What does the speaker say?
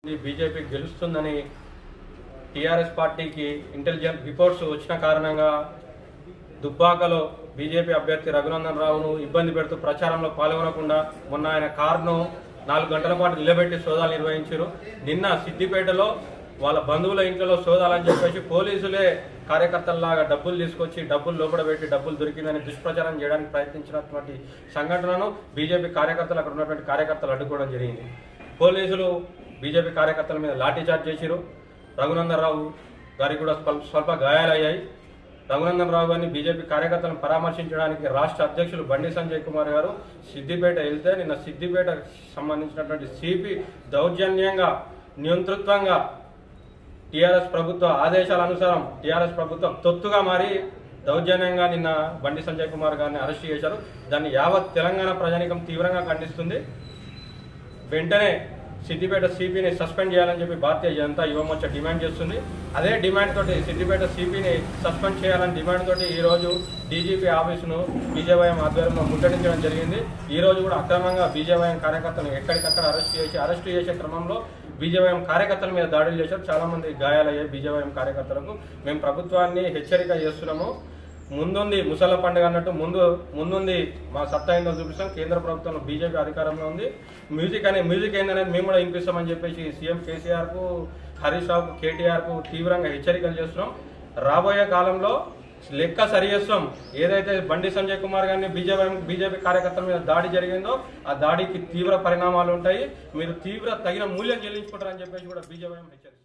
ఈ బీజేపీ గెలుస్తుందని టీఆర్ఎస్ పార్టీకి ఇంటెలిజెంట్ రిపోర్ట్స్ వచ్చిన కారణంగా దుబ్బాకలో బీజేపీ అభ్యర్థి రఘునందన్ రావును ఇబ్బంది పెడుతూ ప్రచారంలో పాల్గొనకుండా మొన్న ఆయన కారును నాలుగు గంటల పాటు నిలబెట్టి సోదాలు నిర్వహించారు నిన్న సిద్దిపేటలో వాళ్ళ బంధువుల ఇంట్లో సోదాలని చెప్పేసి పోలీసులే కార్యకర్తల్లాగా డబ్బులు తీసుకొచ్చి డబ్బులు లోపల పెట్టి డబ్బులు దొరికిందని దుష్ప్రచారం చేయడానికి ప్రయత్నించినటువంటి సంఘటనను బీజేపీ కార్యకర్తలు అక్కడ ఉన్నటువంటి కార్యకర్తలు అడ్డుకోవడం జరిగింది పోలీసులు బీజేపీ కార్యకర్తల మీద లాఠీచార్జ్ చేసిరు రఘునందన్ రావు గారికి కూడా స్వల్ప స్వల్ప గాయాలయ్యాయి రఘునందన్ రావు గారిని బీజేపీ కార్యకర్తలను పరామర్శించడానికి రాష్ట్ర అధ్యక్షులు బండి సంజయ్ కుమార్ గారు సిద్దిపేట వెళ్తే నిన్న సిద్దిపేట సంబంధించినటువంటి సిపి దౌర్జన్యంగా నియంతృత్వంగా టీఆర్ఎస్ ప్రభుత్వ ఆదేశాల అనుసారం టీఆర్ఎస్ ప్రభుత్వం తొత్తుగా మారి దౌర్జన్యంగా నిన్న బండి సంజయ్ కుమార్ గారిని అరెస్ట్ చేశారు దాన్ని యావత్ తెలంగాణ ప్రజానికం తీవ్రంగా ఖండిస్తుంది వెంటనే సిద్దిపేట సిపిని సస్పెండ్ చేయాలని చెప్పి భారతీయ జనతా యువమోర్చా డిమాండ్ చేస్తుంది అదే డిమాండ్ తోటి సిద్దిపేట సిపిని సస్పెండ్ చేయాలని డిమాండ్ తోటి ఈ రోజు డీజీపీ ఆఫీసును బీజేవైఎం ఆధ్వర్యంలో ముట్టడించడం జరిగింది ఈ రోజు కూడా అక్రమంగా బీజేవైఎం కార్యకర్తలను ఎక్కడికక్కడ అరెస్ట్ చేసి అరెస్ట్ చేసే క్రమంలో బీజేవైఎం కార్యకర్తల మీద దాడులు చేశారు చాలా మంది గాయాలయ్యాయి బీజేవైఎం కార్యకర్తలకు మేము ప్రభుత్వాన్ని హెచ్చరిక చేస్తున్నాము ముందుంది ముసల పండుగ అన్నట్టు ముందు ముందుంది మా సత్తా ఏందో చూపిస్తాం కేంద్ర ప్రభుత్వంలో బీజేపీ అధికారంలో ఉంది మ్యూజిక్ అనే మ్యూజిక్ ఏందనేది మేము కూడా వినిపిస్తామని చెప్పేసి సీఎం కేసీఆర్ కు హరీష్ రావుకు కేటీఆర్ కు తీవ్రంగా హెచ్చరికలు చేస్తున్నాం రాబోయే కాలంలో లెక్క సరి చేస్తాం ఏదైతే బండి సంజయ్ కుమార్ గారిని బీజేపీ బీజేపీ కార్యకర్తల మీద దాడి జరిగిందో ఆ దాడికి తీవ్ర పరిణామాలు ఉంటాయి మీరు తీవ్ర తగిన మూల్యం చెల్లించుకుంటారని చెప్పేసి కూడా బీజేపీ హెచ్చరిస్తుంది